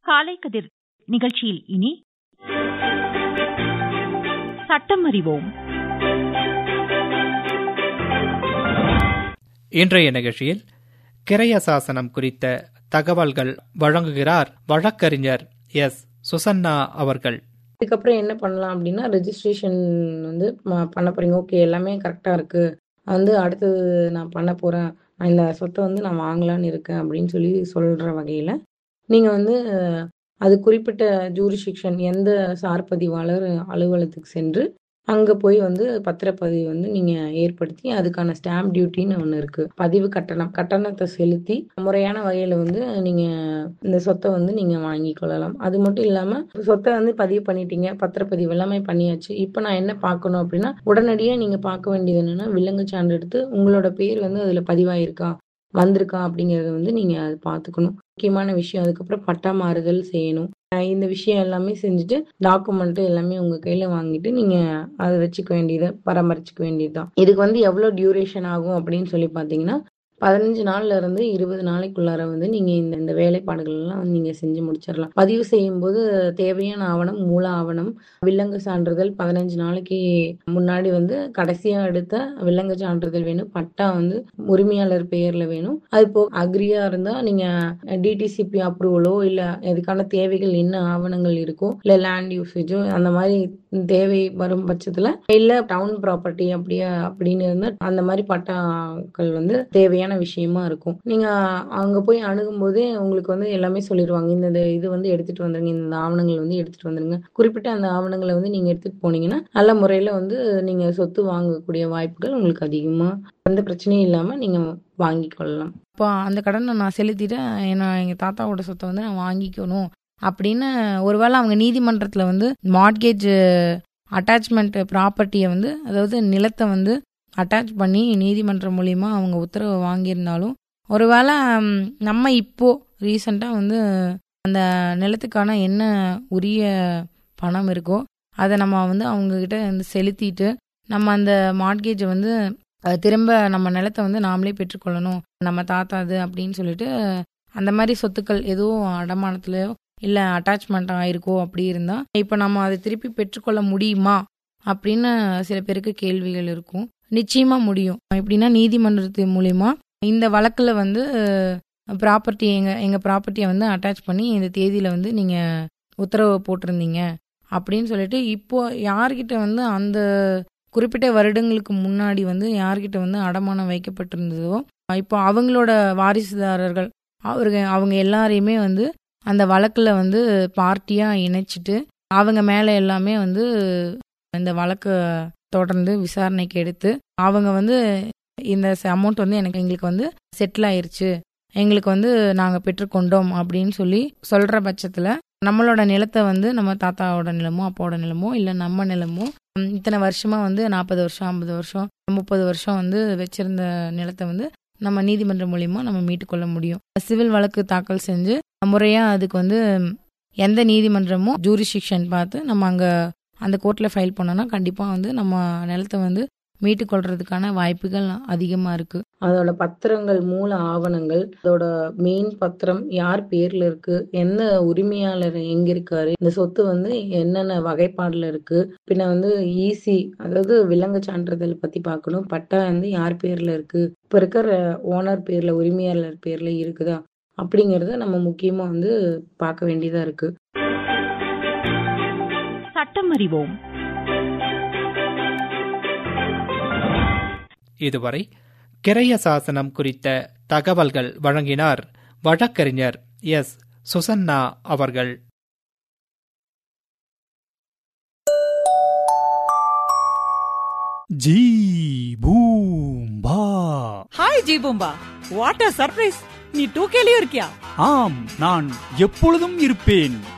காலை கதிர் நிகழ்ச்சியில் இனி சட்டம் அறிவோம் இன்றைய நிகழ்ச்சியில் கிரைய சாசனம் குறித்த தகவல்கள் வழங்குகிறார் வழக்கறிஞர் எஸ் சுசன்னா அவர்கள் இதுக்கப்புறம் என்ன பண்ணலாம் அப்படின்னா ரெஜிஸ்ட்ரேஷன் வந்து ம- பண்ண போறீங்க ஓகே எல்லாமே கரெக்டாக இருக்கு வந்து அடுத்தது நான் பண்ண போறேன் நான் இந்த சொத்தை வந்து நான் வாங்கலான்னு இருக்கேன் அப்படின்னு சொல்லி சொல்ற வகையில் நீங்கள் வந்து அஹ், அது குறிப்பிட்ட ஜூரிசிக்ஷன் எந்த சார் பதிவாளர் அலுவலகத்துக்கு சென்று அங்கே போய் வந்து பத்திரப்பதிவு வந்து நீங்கள் ஏற்படுத்தி அதுக்கான ஸ்டாம்ப் டியூட்டின்னு ஒன்று இருக்குது பதிவு கட்டணம் கட்டணத்தை செலுத்தி முறையான வகையில் வந்து நீங்கள் இந்த சொத்தை வந்து நீங்கள் வாங்கி கொள்ளலாம் அது மட்டும் இல்லாமல் சொத்தை வந்து பதிவு பண்ணிட்டீங்க பத்திரப்பதிவு எல்லாமே பண்ணியாச்சு இப்போ நான் என்ன பார்க்கணும் அப்படின்னா உடனடியாக நீங்கள் பார்க்க வேண்டியது என்னன்னா விலங்கு சான்று எடுத்து உங்களோட பேர் வந்து அதில் பதிவாயிருக்கா வந்திருக்கா அப்படிங்கறத வந்து நீங்கள் அது பார்த்துக்கணும் முக்கியமான விஷயம் அதுக்கப்புறம் பட்டா மாறுதல் செய்யணும் அஹ் இந்த விஷயம் எல்லாமே செஞ்சுட்டு டாக்குமெண்ட் எல்லாமே உங்க கையில வாங்கிட்டு நீங்க அதை வச்சுக்க வேண்டியதை பராமரிச்சுக்க வேண்டியதுதான் இதுக்கு வந்து எவ்வளவு டியூரேஷன் ஆகும் அப்படின்னு சொல்லி பார்த்தீங்கன்னா பதினஞ்சு நாள்ல இருந்து இருபது நாளைக்குள்ளார வந்து நீங்க இந்த இந்த வேலைப்பாடுகள் எல்லாம் வந்து நீங்க செஞ்சு முடிச்சிடலாம் பதிவு செய்யும் போது தேவையான ஆவணம் மூல ஆவணம் வில்லங்கு சான்றிதழ் பதினஞ்சு நாளைக்கு முன்னாடி வந்து கடைசியா எடுத்த வில்லங்கு சான்றிதழ் வேணும் பட்டா வந்து உரிமையாளர் பெயர்ல வேணும் அது போக அக்ரியா இருந்தா நீங்க டிடிசிபி அப்ரூவலோ இல்ல இதுக்கான தேவைகள் என்ன ஆவணங்கள் இருக்கோ இல்ல லேண்ட் யூசேஜோ அந்த மாதிரி தேவை வரும் பட்சத்துல இல்ல டவுன் ப்ராப்பர்ட்டி அப்படியே அப்படின்னு இருந்தா அந்த மாதிரி பட்டாக்கள் வந்து தேவையான விஷயமா இருக்கும் நீங்க அங்க போய் அணுகும் போதே உங்களுக்கு வந்து எல்லாமே சொல்லிடுவாங்க இந்த இந்த இது வந்து எடுத்துட்டு வந்துருங்க இந்த ஆவணங்கள் வந்து எடுத்துட்டு வந்துருங்க குறிப்பிட்ட அந்த ஆவணங்களை வந்து நீங்க எடுத்துட்டு போனீங்கன்னா நல்ல முறையில வந்து நீங்க சொத்து வாங்கக்கூடிய வாய்ப்புகள் உங்களுக்கு அதிகமா எந்த பிரச்சனையும் இல்லாம நீங்க வாங்கி கொள்ளலாம் இப்போ அந்த கடனை நான் செலுத்திட்டேன் என்ன எங்கள் தாத்தாவோட சொத்தை வந்து நான் வாங்கிக்கணும் அப்படின்னு ஒருவேளை அவங்க நீதிமன்றத்தில் வந்து மார்ட்கேஜ் அட்டாச்மெண்ட் ப்ராப்பர்ட்டியை வந்து அதாவது நிலத்தை வந்து அட்டாச் பண்ணி நீதிமன்றம் மூலியமா அவங்க உத்தரவு வாங்கியிருந்தாலும் ஒருவேளை ம், நம்ம இப்போ ரீசண்டாக வந்து அந்த நிலத்துக்கான என்ன உரிய பணம் இருக்கோ அதை நம்ம வந்து அவங்கக்கிட்ட வந்து செலுத்திட்டு நம்ம அந்த மார்ட்கேஜை வந்து அஹ், திரும்ப நம்ம நிலத்தை வந்து நாமளே பெற்றுக்கொள்ளணும் நம்ம தாத்தாது அப்படின்னு சொல்லிட்டு அந்த மாதிரி சொத்துக்கள் எதுவும் அடமானத்துலயோ இல்லை அட்டாச்மெண்ட் ஆயிருக்கோ அப்படி இருந்தால் இப்போ நம்ம அதை திருப்பி பெற்றுக்கொள்ள முடியுமா அப்படின்னு சில பேருக்கு கேள்விகள் இருக்கும் நிச்சயமா முடியும் எப்படின்னா நீதிமன்றத்து மூலியமா இந்த வழக்குல வந்து ப்ராப்பர்ட்டி எங்க எங்க ப்ராப்பர்ட்டியை வந்து அட்டாச் பண்ணி இந்த தேதியில வந்து நீங்க உத்தரவு போட்டிருந்தீங்க அப்படின்னு சொல்லிட்டு இப்போ யார்கிட்ட வந்து அந்த குறிப்பிட்ட வருடங்களுக்கு முன்னாடி வந்து யார்கிட்ட வந்து அடமானம் வைக்கப்பட்டிருந்ததோ இப்போ அவங்களோட வாரிசுதாரர்கள் அவருங்க அவங்க எல்லாரையுமே வந்து அந்த வழக்குல வந்து பார்ட்டியா இணைச்சிட்டு அவங்க மேல எல்லாமே வந்து இந்த வழக்கு தொடர்ந்து விசாரணைக்கு எடுத்து அவங்க வந்து இந்த அமௌண்ட் வந்து எனக்கு எங்களுக்கு வந்து செட்டில் ஆயிருச்சு எங்களுக்கு வந்து நாங்கள் பெற்றுக்கொண்டோம் அப்படின்னு சொல்லி சொல்ற பட்சத்தில் நம்மளோட நிலத்தை வந்து நம்ம தாத்தாவோட நிலமோ அப்பாவோட நிலமோ இல்லை நம்ம நிலமோ ம், இத்தனை வருஷமா வந்து நாற்பது வருஷம் ஐம்பது வருஷம் முப்பது வருஷம் வந்து வச்சிருந்த நிலத்தை வந்து நம்ம நீதிமன்றம் மூலியமா நம்ம மீட்டுக்கொள்ள முடியும் சிவில் வழக்கு தாக்கல் செஞ்சு முறையா அதுக்கு வந்து ம், எந்த நீதிமன்றமோ ஜூரிஸ்டிக்ஷன் பார்த்து நம்ம அங்க அந்த கோர்ட்ல ஃபைல் பண்ணோம்னா கண்டிப்பா வந்து நம்ம நிலத்தை வந்து மீட்டுக்கொள்றதுக்கான வாய்ப்புகள் அதிகமா இருக்கு அதோட பத்திரங்கள் மூல ஆவணங்கள் அதோட மெயின் பத்திரம் யார் பேர்ல இருக்கு என்ன உரிமையாளர் எங்க இருக்காரு இந்த சொத்து வந்து என்னென்ன வகைப்பாடுல இருக்கு பின்ன வந்து ஈசி அதாவது விலங்கு சான்றிதழ் பத்தி பார்க்கணும் பட்டா வந்து யார் பேர்ல இருக்கு இப்ப இருக்கிற ஓனர் பேர்ல உரிமையாளர் பேர்ல இருக்குதா அப்படிங்கறத நம்ம முக்கியமா வந்து பார்க்க வேண்டியதா இருக்கு சட்டம் அறிவோம் இதுவரை கிரைய சாசனம் குறித்த தகவல்கள் வழங்கினார் வழக்கறிஞர் எஸ் சுசன்னா அவர்கள் Jee Boom Ba hi Jeeboomba what a surprise நீ டூ கேலியும் இருக்கியா ஆம் நான் எப்பொழுதும் இருப்பேன்